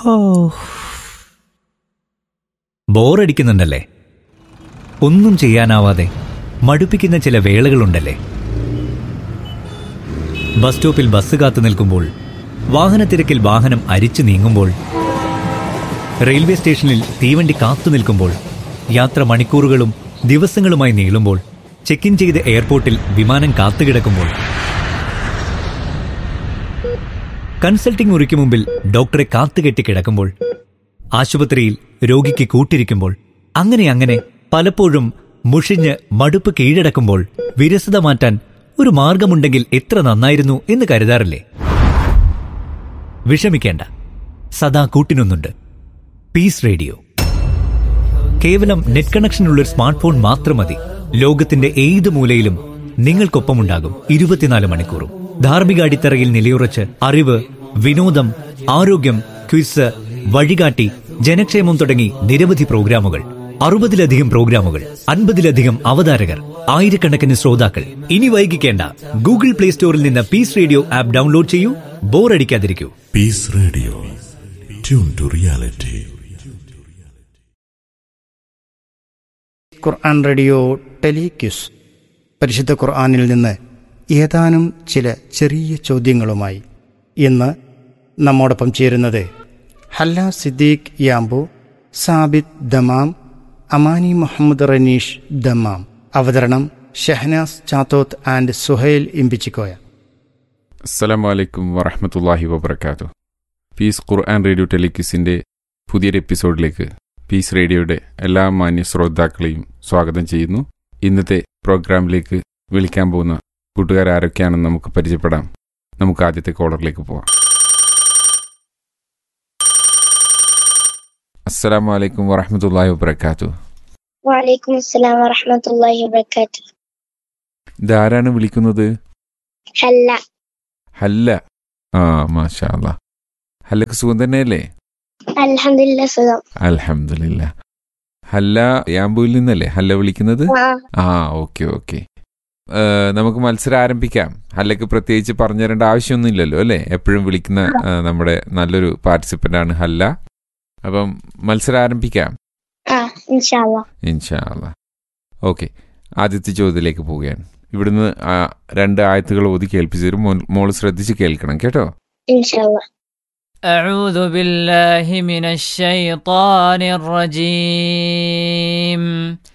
ഹോ. ബോറടിക്കുന്നുണ്ടല്ലേ ഒന്നും ചെയ്യാനാവാതെ മടുപ്പിക്കുന്ന ചില വേളകളുണ്ടല്ലേ ബസ് സ്റ്റോപ്പിൽ ബസ് കാത്തു നിൽക്കുമ്പോൾ വാഹനത്തിരക്കിൽ വാഹനം അരിച്ചു നീങ്ങുമ്പോൾ റെയിൽവേ സ്റ്റേഷനിൽ തീവണ്ടി കാത്തു നിൽക്കുമ്പോൾ യാത്ര മണിക്കൂറുകളും ദിവസങ്ങളുമായി നീളുമ്പോൾ ചെക്ക് ഇൻ ചെയ്ത് എയർപോർട്ടിൽ വിമാനം കാത്തുകിടക്കുമ്പോൾ കൺസൾട്ടിംഗ് മുറിക്ക് മുമ്പിൽ ഡോക്ടറെ കാത്തുകെട്ടി കിടക്കുമ്പോൾ ആശുപത്രിയിൽ രോഗിക്ക് കൂട്ടിരിക്കുമ്പോൾ അങ്ങനെ അങ്ങനെ പലപ്പോഴും മുഷിഞ്ഞ് മടുപ്പ് കീഴടക്കുമ്പോൾ വിരസത മാറ്റാൻ ഒരു മാർഗമുണ്ടെങ്കിൽ എത്ര നന്നായിരുന്നു എന്ന് കരുതാറില്ലേ വിഷമിക്കേണ്ട സദാ കൂട്ടിനൊന്നുണ്ട് പീസ് റേഡിയോ കേവലം നെറ്റ് കണക്ഷനുള്ള ഒരു സ്മാർട്ട് ഫോൺ മാത്രം മതി ലോകത്തിന്റെ ഏത് മൂലയിലും നിങ്ങൾക്കൊപ്പമുണ്ടാകും ഇരുപത്തിനാല് മണിക്കൂറും ധാർമ്മിക അടിത്തറയിൽ നിലയുറച്ച് അറിവ് വിനോദം ആരോഗ്യം ക്വിസ് വഴികാട്ടി ജനക്ഷേമം തുടങ്ങി നിരവധി പ്രോഗ്രാമുകൾ അറുപതിലധികം പ്രോഗ്രാമുകൾ അൻപതിലധികം അവതാരകർ ആയിരക്കണക്കിന് ശ്രോതാക്കൾ ഇനി വൈകിക്കേണ്ട ഗൂഗിൾ പ്ലേ സ്റ്റോറിൽ നിന്ന് പീസ് റേഡിയോ ആപ്പ് ഡൗൺലോഡ് ചെയ്യൂ ബോറടിക്കാതിരിക്കൂ Peace Radio. Tune to reality. Quran radio ടെലിക്യൂസ് പരിശുദ്ധ ഖുർആനിൽ നിന്ന് ഏതാനും ചില ചെറിയ ചോദ്യങ്ങളുമായി ഇന്ന് നമ്മോടൊപ്പം ചേരുന്നത് Hala Siddique Yanbu Sabid Dammam Amani Muhammad Raneesh Dammam അവതരണം ഷഹനാസ് ചാത്തോത്ത് ആൻഡ് സുഹൈൽ ഇമ്പിച്ചിക്കോയ അസ്സലാമു അലൈക്കും വറഹമത്തല്ലാഹി വബർക്കാത്തു പീസ് ഖുർആൻ റേഡിയോ ടെലിക്യൂസിൻ്റെ പുതിയൊരു എപ്പിസോഡിലേക്ക് പീസ് റേഡിയോയുടെ എല്ലാ മാന്യ ശ്രോതാക്കളെയും സ്വാഗതം ചെയ്യുന്നു ഇന്നത്തെ പ്രോഗ്രാമിലേക്ക് വിളിക്കാൻ പോകുന്ന കൂട്ടുകാരാരൊക്കെയാണെന്ന് നമുക്ക് പരിചയപ്പെടാം നമുക്ക് ആദ്യത്തെ കോളറിലേക്ക് പോവാം അസ്സലാമു അലൈക്കും വറഹമത്തല്ലാഹി വബർക്കാത്തു വലൈക്കും അസ്സലാം വറഹമത്തുള്ളാഹി വബറകാതുഹു ഇതാരാണ് വിളിക്കുന്നത് ഹല്ല ഹല്ല ആ മാഷാ അല്ലാ ഹല്ലക്ക് സുഖം തന്നെയല്ലേ അൽഹംദുലില്ലാ സുഖം അൽഹംദുലില്ല ഹല്ല യാമ്പുവിൽ നിന്നല്ലേ ഹല്ല വിളിക്കുന്നത് ആ ആ ഓക്കെ ഓക്കെ നമുക്ക് മത്സരം ആരംഭിക്കാം ഹല്ലക്ക് പ്രത്യേകിച്ച് പറഞ്ഞു തരേണ്ട ആവശ്യമൊന്നുമില്ലല്ലോ അല്ലേ എപ്പോഴും വിളിക്കുന്ന ആ, നമ്മുടെ നല്ലൊരു പാർട്ടിസിപ്പന്റ് ആണ് ഹല്ല അപ്പം മത്സരം ആരംഭിക്കാം ആ ഇൻഷാല്ലാ ഇൻഷാ അല്ലാ ഓക്കെ ആദ്യത്തെ ചോദ്യത്തിലേക്ക് പോവുകയാണ് ഇവിടുന്ന് ആ രണ്ട് ആയത്തുകൾ ഓതി കേൾപ്പിച്ചു തരും മോൻ- മോള് ശ്രദ്ധിച്ച് കേൾക്കണം കേട്ടോ ഇൻഷാല്ലാ أعوذ بالله من الشيطان الرجيم